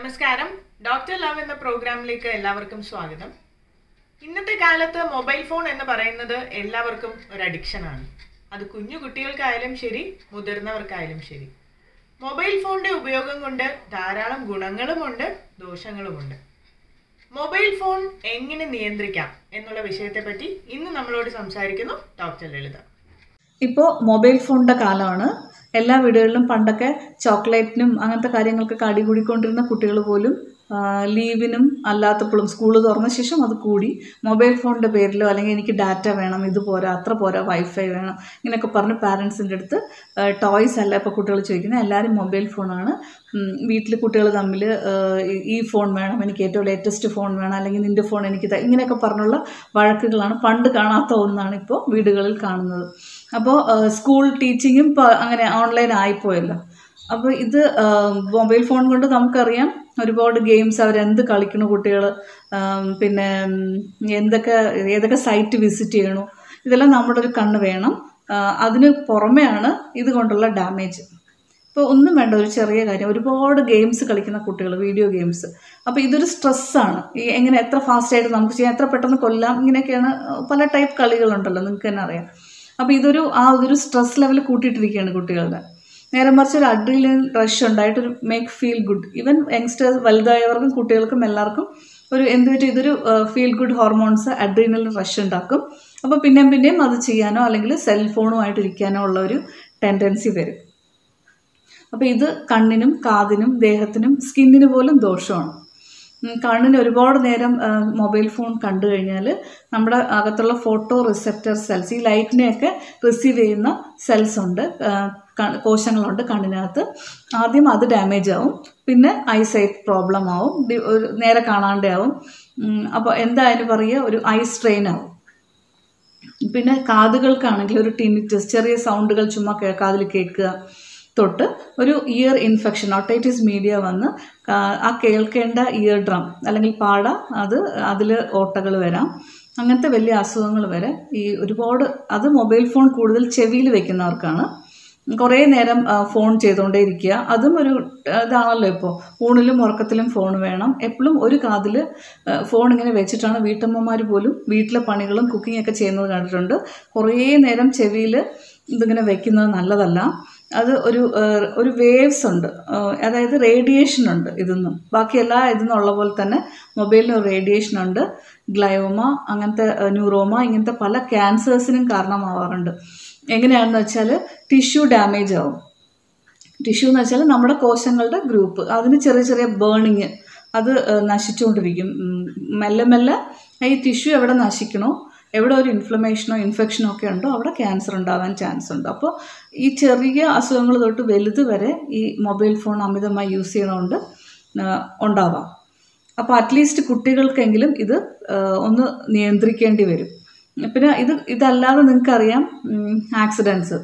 നമസ്കാരം doctor love എന്ന പ്രോഗ്രാമിലേക്ക് എല്ലാവർക്കും സ്വാഗതം ഇന്നത്തെ കാലത്ത് മൊബൈൽ ഫോൺ എന്ന് പറയുന്നത് എല്ലാവർക്കും ഒരു അഡിക്ഷനാണ് അത് കുഞ്ഞു കുട്ടികൾക്കായാലും ശരി മുതിർന്നവർക്കായാലും ശരി മൊബൈൽ ഫോണിന്റെ ഉപയോഗം കൊണ്ട് ധാരാളം ഗുണങ്ങളുമുണ്ട് ദോഷങ്ങളുമുണ്ട് മൊബൈൽ ഫോൺ എങ്ങനെ നിയന്ത്രിക്കാം എന്നുള്ള വിഷയത്തെ പറ്റി ഇന്ന് നമ്മളോട് സംസാരിക്കുന്നു ഡോക്ടർ ലളിത ഇപ്പോൾ മൊബൈൽ ഫോണിൻ്റെ കാലമാണ് എല്ലാ വീടുകളിലും പണ്ടൊക്കെ ചോക്ലേറ്റിനും അങ്ങനത്തെ കാര്യങ്ങൾക്കൊക്കെ അടി കൂടിക്കൊണ്ടിരുന്ന കുട്ടികൾ പോലും ആ, ലീവിനും അല്ലാത്തപ്പോഴും സ്കൂൾ തുറന്ന ശേഷം അത് കൂടി മൊബൈൽ ഫോണിൻ്റെ പേരിലോ അല്ലെങ്കിൽ എനിക്ക് ഡാറ്റ വേണം ഇത് പോരാ അത്ര പോരാ വൈഫൈ വേണം ഇങ്ങനെയൊക്കെ പറഞ്ഞ് പാരൻസിൻ്റെ അടുത്ത് ടോയ്സ് അല്ല ഇപ്പോൾ കുട്ടികൾ ചോദിക്കുന്നത് എല്ലാവരും മൊബൈൽ ഫോണാണ് വീട്ടിൽ കുട്ടികൾ തമ്മിൽ ഈ ഫോൺ വേണം എനിക്ക് ഏറ്റവും ലേറ്റസ്റ്റ് ഫോൺ വേണം അല്ലെങ്കിൽ നിൻ്റെ ഫോൺ എനിക്ക് ത- ഇങ്ങനെയൊക്കെ പറഞ്ഞുള്ള വഴക്കുകളാണ് പണ്ട് കാണാത്ത ഒന്നാണ് ഇപ്പോൾ വീടുകളിൽ കാണുന്നത് അപ്പോൾ സ്കൂൾ ടീച്ചിങ്ങും ഇപ്പോൾ അങ്ങനെ ഓൺലൈൻ ആയിപ്പോയല്ലോ അപ്പോൾ ഇത് മൊബൈൽ ഫോൺ കൊണ്ട് നമുക്കറിയാം ഒരുപാട് ഗെയിംസ് അവരെന്ത് കളിക്കണു കുട്ടികൾ പിന്നെ ഉം, എന്തൊക്കെ ഏതൊക്കെ സൈറ്റ് വിസിറ്റ് ചെയ്യണു ഇതെല്ലാം നമ്മുടെ ഒരു കണ്ണ് വേണം ആ, അതിന് പുറമെയാണ് ഇത് കൊണ്ടുള്ള ഡാമേജ് ഇപ്പോൾ ഒന്നും വേണ്ട ഒരു ചെറിയ കാര്യം ഒരുപാട് ഗെയിംസ് കളിക്കുന്ന കുട്ടികൾ വീഡിയോ ഗെയിംസ് അപ്പോൾ ഇതൊരു സ്ട്രെസ്സാണ് ഈ എങ്ങനെ എത്ര ഫാസ്റ്റായിട്ട് നമുക്ക് ചെയ്യാം എത്ര പെട്ടെന്ന് കൊല്ലാം ഇങ്ങനെയൊക്കെയാണ് പല ടൈപ്പ് കളികളുണ്ടല്ലോ നിങ്ങൾക്ക് തന്നെ അറിയാം അപ്പോൾ ഇതൊരു ആ ഒരു സ്ട്രെസ് ലെവൽ കൂട്ടിയിട്ടിരിക്കുകയാണ് കുട്ടികളുടെ നേരെ മറിച്ച് ഒരു അഡ്രിലിൻ റഷ് ഉണ്ടായിട്ട് ഒരു make feel good even youngsters വലുതായവർക്കും കുട്ടികൾക്കും എല്ലാവർക്കും ഒരു എന്ത് പറ്റും ഇതൊരു feel good hormones adrenal rush ഉണ്ടാക്കും അപ്പോൾ പിന്നെയും പിന്നെയും അത് ചെയ്യാനോ അല്ലെങ്കിൽ സെൽഫോണുമായിട്ട് ഇരിക്കാനോ ഉള്ള ഒരു ടെൻഡൻസി വരും അപ്പോൾ ഇത് കണ്ണിനും കാതിനും ദേഹത്തിനും സ്കിന്നിന് പോലും ദോഷമാണ് ഉം, കണ്ണിന് ഒരുപാട് നേരം ആ, മൊബൈൽ ഫോൺ കണ്ടു കഴിഞ്ഞാൽ നമ്മുടെ അകത്തുള്ള ഫോട്ടോ റിസെപ്റ്റർ സെൽസ് ഈ ലൈറ്റിനെയൊക്കെ റിസീവ് ചെയ്യുന്ന സെൽസ് ഉണ്ട് ആ, ക- കോശങ്ങളുണ്ട് കണ്ണിനകത്ത് ആദ്യം അത് ഡാമേജ് ആവും പിന്നെ ഐസൈറ്റ് പ്രോബ്ലം ആവും ഡി- ഒരു നേരെ കാണാണ്ടേ ആവും അപ്പോൾ എന്തായാലും പറയുക ഒരു ഐ സ്ട്രെയിൻ ആവും പിന്നെ കാതുകൾക്കാണെങ്കിൽ ഒരു ടിനിറ്റസ് ചെറിയ സൗണ്ടുകൾ ചുമ്മാ കേ- കാതിൽ കേൾക്കുക തൊട്ട് ഒരു ഇയർ ഇൻഫെക്ഷൻ ഒട്ടൈറ്റിസ് മീഡിയ വന്ന് കാ- ആ കേൾക്കേണ്ട ഇയർ ഡ്രം അല്ലെങ്കിൽ പാട അത് അതിൽ ഓട്ടകൾ വരാം അങ്ങനത്തെ വലിയ അസുഖങ്ങൾ വരെ ഈ ഒരുപാട് അത് മൊബൈൽ ഫോൺ കൂടുതൽ ചെവിയിൽ വെക്കുന്നവർക്കാണ് കുറേ നേരം ആ, ഫോൺ ചെയ്തുകൊണ്ടേ ഇരിക്കുക അതും ഒരു ആ, ഇതാണല്ലോ ഇപ്പോൾ ഊണിലും ഉറക്കത്തിലും ഫോൺ വേണം എപ്പോഴും ഒരു കാതിൽ ഫോൺ ഇങ്ങനെ വെച്ചിട്ടാണ് വീട്ടമ്മമാർ പോലും വീട്ടിലെ പണികളും കുക്കിംഗ് ഒക്കെ ചെയ്യുന്നത് കണ്ടിട്ടുണ്ട് കുറേ നേരം ചെവിയിൽ ഇതിങ്ങനെ വെക്കുന്നത് നല്ലതല്ല അത് ഒരു ആ, ഒരു വേവ്സ് ഉണ്ട് ആ, അതായത് റേഡിയേഷൻ ഉണ്ട് ഇതിന്നും ബാക്കി എല്ലാ ഇതിന്നുള്ള പോലെ തന്നെ മൊബൈലിന് ഒരു റേഡിയേഷൻ ഉണ്ട് ഗ്ലയോമ അങ്ങനത്തെ ആ, ന്യൂറോമ ഇങ്ങനത്തെ പല ക്യാൻസേഴ്സിനും കാരണമാവാറുണ്ട് എങ്ങനെയാണെന്ന് വെച്ചാൽ ടിഷ്യൂ ഡാമേജ് ആവും ടിഷ്യൂ എന്ന് വെച്ചാൽ നമ്മുടെ കോശങ്ങളുടെ ഗ്രൂപ്പ് അതിന് ചെറിയ ചെറിയ ബേണിങ് അത് ഏഹ്, നശിച്ചുകൊണ്ടിരിക്കും ഉം, മെല്ലെ മെല്ലെ ഈ ടിഷ്യൂ എവിടെ നശിക്കണോ എവിടെ ഒരു ഇൻഫ്ലമേഷനോ ഇൻഫെക്ഷനോ ഒക്കെ ഉണ്ടോ അവിടെ ക്യാൻസർ ഉണ്ടാവാൻ ചാൻസ് ഉണ്ട് അപ്പോൾ ഈ ചെറിയ അസുഖങ്ങൾ തൊട്ട് വലുത് വരെ ഈ മൊബൈൽ ഫോൺ അമിതമായി യൂസ് ചെയ്യണതുകൊണ്ട് ഏഹ്, ഉണ്ടാവാം അപ്പോൾ അറ്റ്ലീസ്റ്റ് കുട്ടികൾക്കെങ്കിലും ഇത് ഏഹ്, ഒന്ന് നിയന്ത്രിക്കേണ്ടി വരും പിന്നെ ഇത് ഇതല്ലാതെ നിങ്ങൾക്കറിയാം ആക്സിഡൻസ്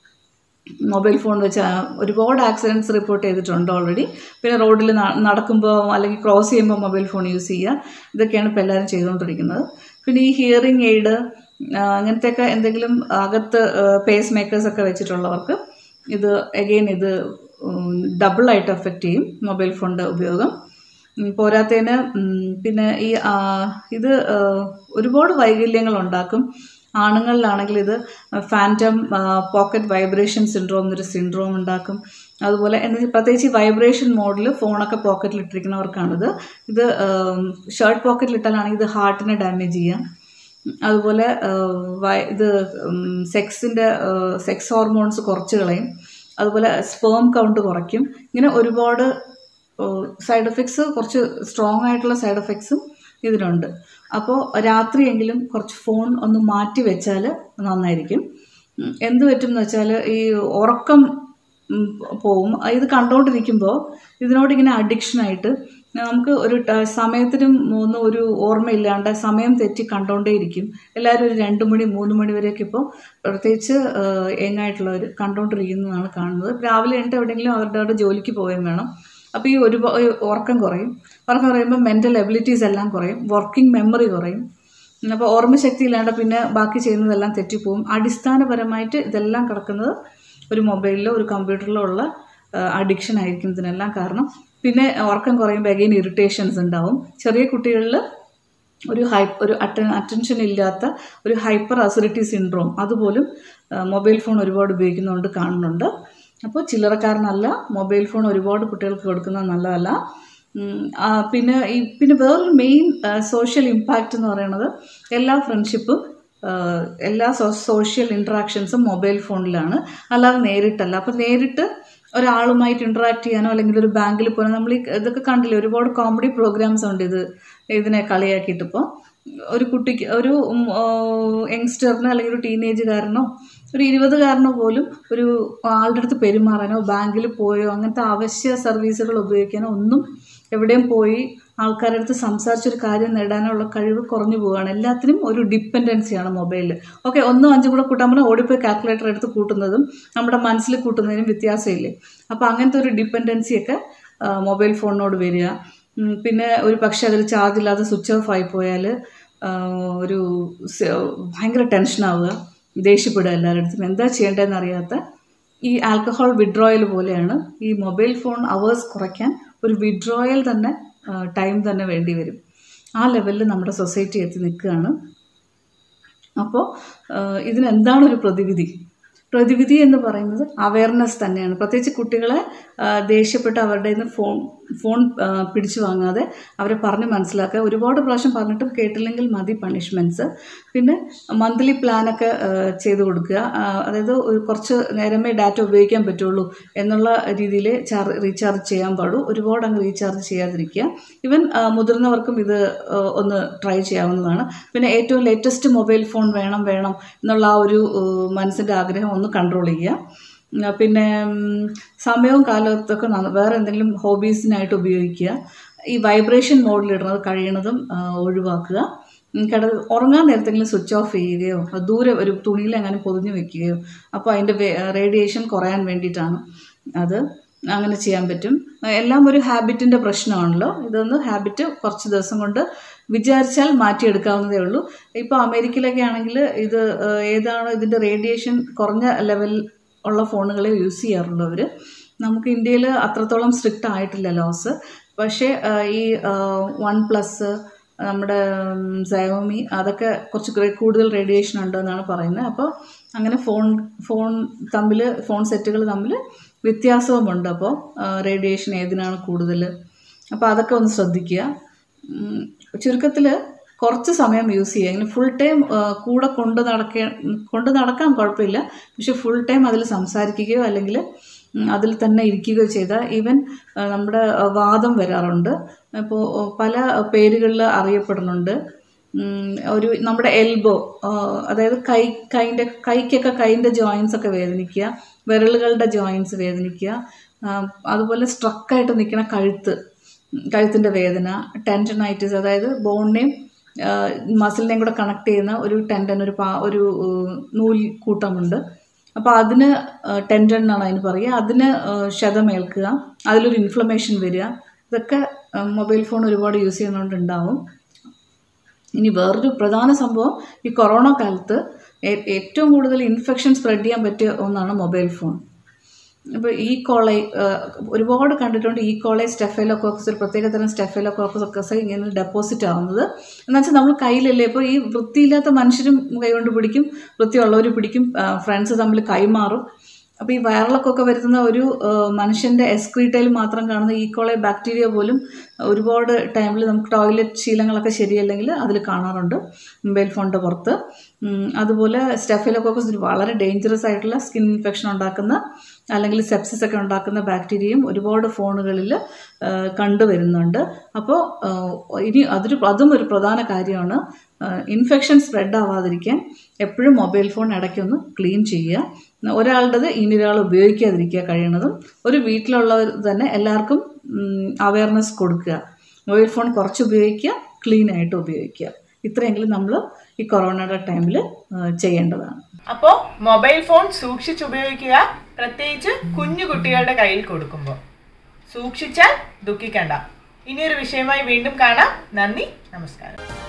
മൊബൈൽ ഫോൺ വെച്ച് ആ ഒരുപാട് ആക്സിഡൻറ്റ്സ് റിപ്പോർട്ട് ചെയ്തിട്ടുണ്ട് ഓൾറെഡി പിന്നെ റോഡിൽ നടക്കുമ്പോൾ അല്ലെങ്കിൽ ക്രോസ് ചെയ്യുമ്പോൾ മൊബൈൽ ഫോൺ യൂസ് ചെയ്യുക ഇതൊക്കെയാണ് ഇപ്പോൾ എല്ലാവരും ചെയ്തുകൊണ്ടിരിക്കുന്നത് പിന്നെ ഈ ഹിയറിംഗ് എയ്ഡ് അങ്ങനത്തെയൊക്കെ എന്തെങ്കിലും അകത്ത് പേസ് മേക്കേഴ്സ് ഒക്കെ വെച്ചിട്ടുള്ളവർക്ക് ഇത് എഗെയിൻ ഇത് ഡബിളായിട്ട് എഫക്റ്റ് ചെയ്യും മൊബൈൽ ഫോണിൻ്റെ ഉപയോഗം ഉം, പോരാത്തതിന് ഉം, പിന്നെ ഈ ആ, ഇത് ആ, ഒരുപാട് വൈകല്യങ്ങൾ ഉണ്ടാക്കും ആണുങ്ങളിലാണെങ്കിൽ ഇത് ഫാൻറ്റം പോക്കറ്റ് വൈബ്രേഷൻ സിൻഡ്രോം എന്നൊരു സിൻഡ്രോം ഉണ്ടാക്കും അതുപോലെ എന്ന് വെച്ചാൽ പ്രത്യേകിച്ച് ഈ വൈബ്രേഷൻ മോഡിൽ ഫോണൊക്കെ പോക്കറ്റിൽ ഇട്ടിരിക്കുന്നവർക്കാണിത് ഇത് ഷർട്ട് പോക്കറ്റിൽ ഇട്ടാലാണെങ്കിൽ ഇത് ഹാർട്ടിനെ ഡാമേജ് ചെയ്യാം അതുപോലെ ആ, വയ- ഇത് സെക്സിൻ്റെ സെക്സ് ഹോർമോൺസ് കുറച്ച് കളയും അതുപോലെ സ്പേം കൗണ്ട് കുറയ്ക്കും ഇങ്ങനെ ഒരുപാട് സൈഡ് എഫക്ട്സ് കുറച്ച് സ്ട്രോങ് ആയിട്ടുള്ള സൈഡ് എഫക്ട്സും ഇതിനുണ്ട് അപ്പോൾ രാത്രിയെങ്കിലും കുറച്ച് ഫോൺ ഒന്ന് മാറ്റി വെച്ചാൽ നന്നായിരിക്കും ഉം, എന്ത് പറ്റും എന്ന് വെച്ചാൽ ഈ ഉറക്കം ഉം, പോവും ഇത് കണ്ടുകൊണ്ടിരിക്കുമ്പോൾ ഇതിനോട് ഇങ്ങനെ അഡിക്ഷനായിട്ട് നമുക്ക് ഒരു ട- സമയത്തിനും ഒന്നും ഒരു ഓർമ്മയില്ലാണ്ട് സമയം തെറ്റി കണ്ടുകൊണ്ടേയിരിക്കും എല്ലാവരും ഒരു രണ്ട് മണി മൂന്ന് മണി വരെയൊക്കെ ഇപ്പോൾ പ്രത്യേകിച്ച് യങ്ങായിട്ടുള്ളവർ കണ്ടുകൊണ്ടിരിക്കുന്നതാണ് കാണുന്നത് രാവിലെ എണ്ണിട്ട് എവിടെയെങ്കിലും അവരുടെ അവിടെ ജോലിക്ക് പോവുകയും വേണം അപ്പോൾ ഈ ഒരു ഉറക്കം കുറയും ഉറക്കം കുറയുമ്പോൾ മെൻ്റൽ എബിലിറ്റീസ് എല്ലാം കുറയും വർക്കിംഗ് മെമ്മറി കുറയും അപ്പോൾ ഓർമ്മശക്തി ഇല്ലാണ്ട് പിന്നെ ബാക്കി ചെയ്യുന്നതെല്ലാം തെറ്റിപ്പോവും അടിസ്ഥാനപരമായിട്ട് ഇതെല്ലാം കിടക്കുന്നത് ഒരു മൊബൈലിലോ ഒരു കമ്പ്യൂട്ടറിലോ ഉള്ള അഡിക്ഷൻ ആയിരിക്കും ഇതിനെല്ലാം കാരണം പിന്നെ ഉറക്കം കുറയുമ്പോൾ അഗെയിൻ ഇറിറ്റേഷൻസ് ഉണ്ടാവും ചെറിയ കുട്ടികളിൽ ഒരു ഹൈ ഒരു അറ്റ അറ്റൻഷൻ ഇല്ലാത്ത ഒരു ഹൈപ്പർ അസിഡിറ്റി സിൻഡ്രോം അതുപോലും മൊബൈൽ ഫോൺ ഒരുപാട് ഉപയോഗിക്കുന്നതുകൊണ്ട് കാണുന്നുണ്ട് അപ്പോൾ ചില്ലറക്കാരനല്ല മൊബൈൽ ഫോൺ ഒരുപാട് കുട്ടികൾക്ക് കൊടുക്കുന്നത് നല്ലതല്ല ഉം, ആ, പിന്നെ ഈ പിന്നെ വേറൊരു മെയിൻ സോഷ്യൽ ഇമ്പാക്റ്റ് എന്ന് പറയുന്നത് എല്ലാ ഫ്രണ്ട്ഷിപ്പും എല്ലാ സോഷ്യൽ ഇൻട്രാക്ഷൻസും മൊബൈൽ ഫോണിലാണ് അല്ലാതെ നേരിട്ടല്ല അപ്പം നേരിട്ട് ഒരാളുമായിട്ട് ഇൻട്രാക്ട് ചെയ്യാനോ അല്ലെങ്കിൽ ഒരു ബാങ്കിൽ പോകാനോ നമ്മൾ ഈ ഇതൊക്കെ കണ്ടില്ലേ ഒരുപാട് കോമഡി പ്രോഗ്രാംസ് ഉണ്ട് ഇത് ഇതിനെ കളിയാക്കിയിട്ട് ഇപ്പോൾ ഒരു കുട്ടിക്ക് ഒരു യങ്സ്റ്ററിനോ അല്ലെങ്കിൽ ഒരു ടീനേജുകാരനോ ഒരു ഇരുപതുകാരനോ പോലും ഒരു ആളുടെ അടുത്ത് പെരുമാറാനോ ബാങ്കിൽ പോയോ അങ്ങനത്തെ അവശ്യ സർവീസുകൾ ഉപയോഗിക്കാനോ ഒന്നും എവിടെയും പോയി ആൾക്കാരുടെ അടുത്ത് സംസാരിച്ചൊരു കാര്യം നേടാനുള്ള കഴിവ് കുറഞ്ഞു പോവുകയാണ് എല്ലാത്തിനും ഒരു ഡിപ്പെൻഡൻസിയാണ് മൊബൈലിൽ ഓക്കെ ഒന്നും അഞ്ചും കൂടെ കൂട്ടാൻ പറഞ്ഞാൽ ഓടിപ്പോയി കാൽക്കുലേറ്റർ എടുത്ത് കൂട്ടുന്നതും നമ്മുടെ മനസ്സിൽ കൂട്ടുന്നതിനും വ്യത്യാസമില്ലേ അപ്പോൾ അങ്ങനത്തെ ഒരു ഡിപ്പെൻഡൻസിയൊക്കെ മൊബൈൽ ഫോണിനോട് വരിക ഉം, പിന്നെ ഒരു പക്ഷേ അതിൽ ചാർജ് ഇല്ലാതെ സ്വിച്ച് ഓഫ് ആയി പോയാൽ ഒരു സ- ഭയങ്കര ടെൻഷനാവുക ദേഷ്യപ്പെടുക എല്ലാവരുടെ അടുത്തും എന്താ ചെയ്യേണ്ടതെന്ന് അറിയാത്ത ഈ ആൽക്കഹോൾ വിഡ്രോയൽ പോലെയാണ് ഈ മൊബൈൽ ഫോൺ അവേഴ്സ് കുറയ്ക്കാൻ ഒരു വിഡ്രോയൽ തന്നെ ടൈം തന്നെ വേണ്ടി വരും ആ ലെവലിൽ നമ്മുടെ സൊസൈറ്റി എത്തി നിൽക്കുകയാണ് അപ്പോൾ ഇതിനെന്താണ് ഒരു പ്രതിവിധി പ്രതിവിധി എന്ന് പറയുന്നത് അവയർനെസ് തന്നെയാണ് പ്രത്യേകിച്ച് കുട്ടികളെ ആ, ദേഷ്യപ്പെട്ട് അവരുടെ നിന്ന് ഫോൺ ഫോൺ ആ, പിടിച്ചു വാങ്ങാതെ അവരെ പറഞ്ഞ് മനസ്സിലാക്കുക ഒരുപാട് പ്രാവശ്യം പറഞ്ഞിട്ടും കേട്ടില്ലെങ്കിൽ മതി പണിഷ്മെൻറ്റ്സ് പിന്നെ മന്ത്ലി പ്ലാനൊക്കെ ചെയ്ത് കൊടുക്കുക ആ, അതായത് ഒരു കുറച്ച് നേരമേ ഡാറ്റ ഉപയോഗിക്കാൻ പറ്റുള്ളൂ എന്നുള്ള രീതിയിൽ ചാർ റീചാർജ് ചെയ്യാൻ പാടൂ ഒരുപാട് അങ്ങ് റീചാർജ് ചെയ്യാതിരിക്കുക ഈവൻ മുതിർന്നവർക്കും ഇത് ആ, ഒന്ന് ട്രൈ ചെയ്യാവുന്നതാണ് പിന്നെ ഏറ്റവും ലേറ്റസ്റ്റ് മൊബൈൽ ഫോൺ വേണം വേണം എന്നുള്ള ആ ഒരു മനസ്സിൻ്റെ ആഗ്രഹം ഒന്ന് കൺട്രോൾ ചെയ്യുക ഉം, പിന്നെ ഉം, സമയവും കാലത്തൊക്കെ നന്ന- വേറെ എന്തെങ്കിലും ഹോബീസിനായിട്ട് ഉപയോഗിക്കുക ഈ വൈബ്രേഷൻ മോഡിലിടുന്നത് കഴിയണതും ആ, ഒഴിവാക്കുക ഉം, കിട ഉറങ്ങാൻ നേരത്തെങ്കിലും സ്വിച്ച് ഓഫ് ചെയ്യുകയോ അത് ദൂരെ ഒരു തുണിയിൽ അങ്ങനെ പൊതിഞ്ഞ് വെക്കുകയോ അപ്പോൾ അതിൻ്റെ റേഡിയേഷൻ കുറയാൻ വേണ്ടിയിട്ടാണ് അത് അങ്ങനെ ചെയ്യാൻ പറ്റും എല്ലാം ഒരു ഹാബിറ്റിൻ്റെ പ്രശ്നമാണല്ലോ ഇതൊന്ന് ഹാബിറ്റ് കുറച്ച് ദിവസം കൊണ്ട് വിചാരിച്ചാൽ മാറ്റിയെടുക്കാവുന്നതേ ഉള്ളൂ ഇപ്പോൾ അമേരിക്കയിലൊക്കെ ആണെങ്കിൽ ഇത് ഏഹ്, ഏതാണ് ഇതിൻ്റെ റേഡിയേഷൻ കുറഞ്ഞ ലെവൽ ഉള്ള ഫോണുകളെ യൂസ് ചെയ്യാറുള്ളൂ അവർ നമുക്ക് ഇന്ത്യയിൽ അത്രത്തോളം സ്ട്രിക്റ്റ് ആയിട്ടില്ല ലോസ് പക്ഷേ ഏഹ്, ഈ വൺ പ്ലസ് നമ്മുടെ സയോമി അതൊക്കെ കുറച്ച് കുറെ കൂടുതൽ റേഡിയേഷൻ ഉണ്ട് എന്നാണ് പറയുന്നത് അപ്പോൾ അങ്ങനെ ഫോൺ ഫോൺ തമ്മിൽ ഫോൺ സെറ്റുകൾ തമ്മിൽ വ്യത്യാസവുമുണ്ട് അപ്പോൾ റേഡിയേഷൻ ഏതിനാണ് കൂടുതൽ അപ്പോൾ അതൊക്കെ ഒന്ന് ശ്രദ്ധിക്കുക ചുരുക്കത്തിൽ കുറച്ച് സമയം യൂസ് ചെയ്യുക ഇങ്ങനെ ഫുൾ ടൈം കൂടെ കൊണ്ട് നടക്ക കൊണ്ട് നടക്കാൻ കുഴപ്പമില്ല പക്ഷെ ഫുൾ ടൈം അതിൽ സംസാരിക്കുകയോ അല്ലെങ്കിൽ ഉം, അതിൽ തന്നെ ഇരിക്കുകയോ ചെയ്താൽ ഈവൻ നമ്മുടെ ആ, വാദം വരാറുണ്ട് അപ്പോൾ പല പേരുകളിൽ അറിയപ്പെടുന്നുണ്ട് ഉം, ഒരു നമ്മുടെ എൽബോ അതായത് കൈ കൈൻ്റെ കൈക്കൊക്കെ കൈൻ്റെ ജോയിൻസ് ഒക്കെ വേദനിക്കുക വിരലുകളുടെ ജോയിൻസ് വേദനിക്കുക ആ, അതുപോലെ സ്ട്രക്കായിട്ട് നിൽക്കുന്ന കഴുത്ത് ഉം, കഴുത്തിൻ്റെ വേദന ടെൻഷനൈറ്റിസ് അതായത് ബോണിനെയും മസിലിനെയും കൂടെ കണക്ട് ചെയ്യുന്ന ഒരു ടെൻഡൻ ഒരു പാ ഒരു ഏഹ്, നൂൽ കൂട്ടമുണ്ട് അപ്പോൾ അതിന് ടെൻഡൻ എന്നാണ് അതിന് പറയുക അതിന് ഏഹ്, ക്ഷതമേൽക്കുക അതിലൊരു ഇൻഫ്ലമേഷൻ വരിക ഇതൊക്കെ മൊബൈൽ ഫോൺ ഒരുപാട് യൂസ് ചെയ്യുന്നതുകൊണ്ട് ഉണ്ടാവും ഇനി വേറൊരു പ്രധാന സംഭവം ഈ കൊറോണ കാലത്ത് ഏ- ഏറ്റവും കൂടുതൽ ഇൻഫെക്ഷൻ സ്പ്രെഡ് ചെയ്യാൻ പറ്റിയ ഒന്നാണ് മൊബൈൽ ഫോൺ ഇപ്പോൾ ഈ കോളൈ ഒരുപാട് കണ്ടിട്ടുണ്ട് ഈ കോളൈ സ്റ്റെഫൈലോകോക്കസ് ഒരു പ്രത്യേക തരം സ്റ്റെഫൈലോകോക്കസ് ഇങ്ങനെ ഡെപ്പോസിറ്റ് ആവുന്നത് എന്ന് വെച്ചാൽ നമ്മൾ കയ്യിലല്ലേ ഇപ്പോൾ ഈ വൃത്തിയില്ലാത്ത മനുഷ്യരും കൈകൊണ്ട് പിടിക്കും വൃത്തിയുള്ളവർ പിടിക്കും ഫ്രണ്ട്സ് തമ്മിൽ കൈമാറും അപ്പോൾ ഈ വയറിളക്കൊക്കെ വരുത്തുന്ന ഒരു ആ, മനുഷ്യൻ്റെ എക്സ്ക്രീറ്റയിൽ മാത്രം കാണുന്ന ഈക്കോളെ ബാക്ടീരിയ പോലും ഒരുപാട് ടൈമിൽ നമുക്ക് ടോയ്ലറ്റ് ശീലങ്ങളൊക്കെ ശരിയല്ലെങ്കിൽ അതിൽ കാണാറുണ്ട് മൊബൈൽ ഫോണിൻ്റെ പുറത്ത് ഉം, അതുപോലെ സ്റ്റെഫിലോകോക്കസ് ഒരു വളരെ ഡേഞ്ചറസ് ആയിട്ടുള്ള സ്കിൻ ഇൻഫെക്ഷൻ ഉണ്ടാക്കുന്ന അല്ലെങ്കിൽ സെപ്സിസ് ഒക്കെ ഉണ്ടാക്കുന്ന ബാക്ടീരിയയും ഒരുപാട് ഫോണുകളിൽ കണ്ടുവരുന്നുണ്ട് അപ്പോൾ ഇനി അതൊരു അതും ഒരു പ്രധാന കാര്യമാണ് ഇൻഫെക്ഷൻ സ്പ്രെഡ് ആവാതിരിക്കാൻ എപ്പോഴും മൊബൈൽ ഫോൺ ഇടയ്ക്കൊന്ന് ക്ലീൻ ചെയ്യുക ഒരാളുടേത് ഇനി ഒരാൾ ഉപയോഗിക്കാതിരിക്കുക കഴിയണതും ഒരു വീട്ടിലുള്ളവർ തന്നെ എല്ലാവർക്കും അവയർനെസ് കൊടുക്കുക മൊബൈൽ ഫോൺ കുറച്ച് ഉപയോഗിക്കുക ക്ലീൻ ആയിട്ട് ഉപയോഗിക്കുക ഇത്രയെങ്കിലും നമ്മൾ ഈ കൊറോണയുടെ ടൈമിൽ ചെയ്യേണ്ടതാണ് അപ്പോൾ മൊബൈൽ ഫോൺ സൂക്ഷിച്ചുപയോഗിക്കുക പ്രത്യേകിച്ച് കുഞ്ഞു കുട്ടികളുടെ കയ്യിൽ കൊടുക്കുമ്പോൾ സൂക്ഷിച്ചാൽ ദുഃഖിക്കണ്ട ഇനിയൊരു വിഷയമായി വീണ്ടും കാണാം നന്ദി നമസ്കാരം